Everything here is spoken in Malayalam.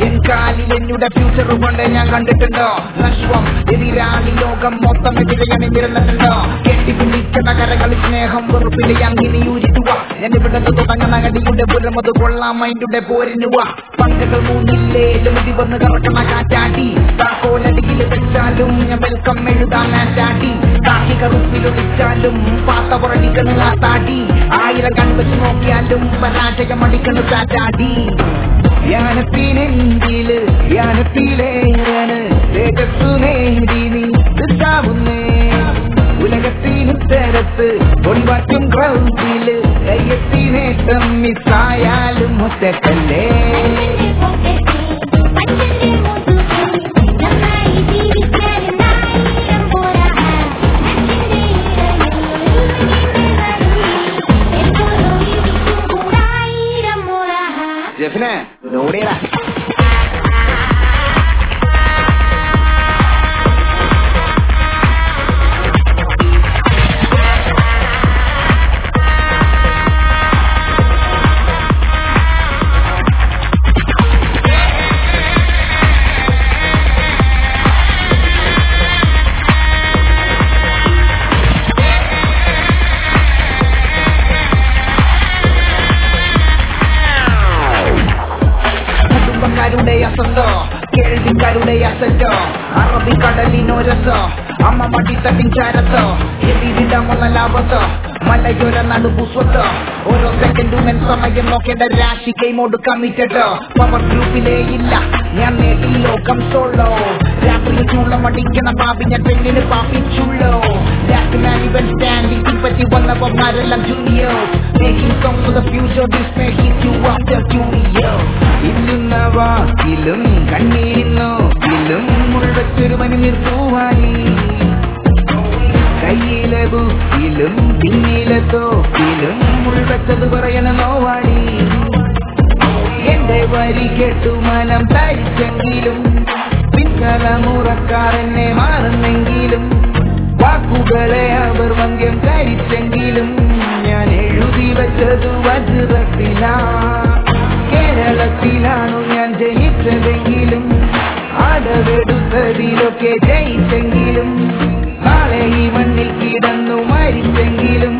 എൻ കാലിൽ എന്നുടെ ഫ്യൂച്ചർ കൊണ്ട് ഞാൻ കണ്ടിട്ടുണ്ടോ നശ്വം എതിരാളി ലോകം മൊത്തം എതിരെയണിഞ്ഞിരുന്നിട്ടുണ്ടോ കെട്ടിപ്പിടിക്കുന്ന കരകളി സ്നേഹം വെറുപ്പിലെ അങ്ങിനി യൂരിക്കുക എന്നിവിടെ തുടങ്ങുന്ന കടിയുടെ പുരമത് കൊള്ളാം മൈൻഡുടെ പോരിനുവ പങ്കകൾ മൂന്നില്ലേ എലുമതി വന്ന് കറക്കണ കാറ്റാടി താക്കോലടിയിൽ വെച്ചാലും ഞാൻ വെൽക്കം എഴുതാൻ ചാട്ടി കാക്കി കറുപ്പിലൊളിച്ചാലും പാത്ത പുറടിക്കണ് ആ താടി ആയിരം കൺവെച്ച് നോക്കിയാലും പരാജയം അടിക്കണ് കാറ്റാടി യാനത്തിനെങ്കില് യാനത്തിലേറാണ് തേജസ്സു നേടി നീ കിട്ടാവുന്നേ ഉലകത്തിനും തരത്ത് ഒളിവാറ്റും ക്രൗഡില് കയ്യെത്തി നേട്ടം മിസ്സായാലും മുത്തക്കല്ലേ അച്ഛന്റെ മുതുകിൽ നന്നായി ജീവിക്കാൻ നായിരം പോരാ അച്ഛന്റെ എപ്പോഴും ഇരിക്കും മോറാ ജഫിനെ നോടിയടാ കുടുംബക്കാരുടെ അസന്തോ കേൾവിക്കാരുടെ അസറ്റോ അറബിക്കടലിനോരത്തോ അമ്മ മടിത്തട്ടിൻ ചാരത്തോ എതിരിടമുള്ള ലാഭത്തോ മലയോര നടുപുസ്വത്തോ ഓരോ സെക്കൻഡും എൻ സമയം നോക്കേണ്ട രാശി കൈമോട് കമ്മിറ്റോ പവർ ഗ്രൂപ്പിലേ ഇല്ല ഞാൻ നേടി ലോകം സോളോ രാത്രി ചൂളം അടിക്കണ പാപിഞ്ഞ പെണ്ണിന് പാപ്പിച്ചുള്ളോ രാത്രിമാനിവൻ സ്റ്റാൻഡിൽ പറ്റി വന്നവന്മാരെല്ലാം junior making song for the future this may hit you after junior ഇല്ലുന്ന വാക്കിലും കണ്ണീരിന്നോക്കിലും മുൾവച്ചൊരു മനുമിർ തൂവാനി കയ്യിലെ ബുക്കിലും പിന്നിലെ തോക്കിലും മുൾവച്ചത് പറയണ നോവാടി എന്റെ വരി കേട്ടു മനം തരിച്ചെങ്കിലും പിൻകലമുറക്കാർ എന്നെ മാറുന്നെങ്കിലും വാക്കുകളെ അവർ വന്ധ്യം കരിച്ചെങ്കിലും ഞാൻ എഴുതി വെച്ചതു വജ്രത്തിലാ കേരളത്തിലാണു ഞാൻ ജനിച്ചതെങ്കിലും ആടവെടുത്തതിലൊക്കെ ജയിച്ചെങ്കിലും നാളെ ഈ മണ്ണിൽ കിടന്നു മരിച്ചെങ്കിലും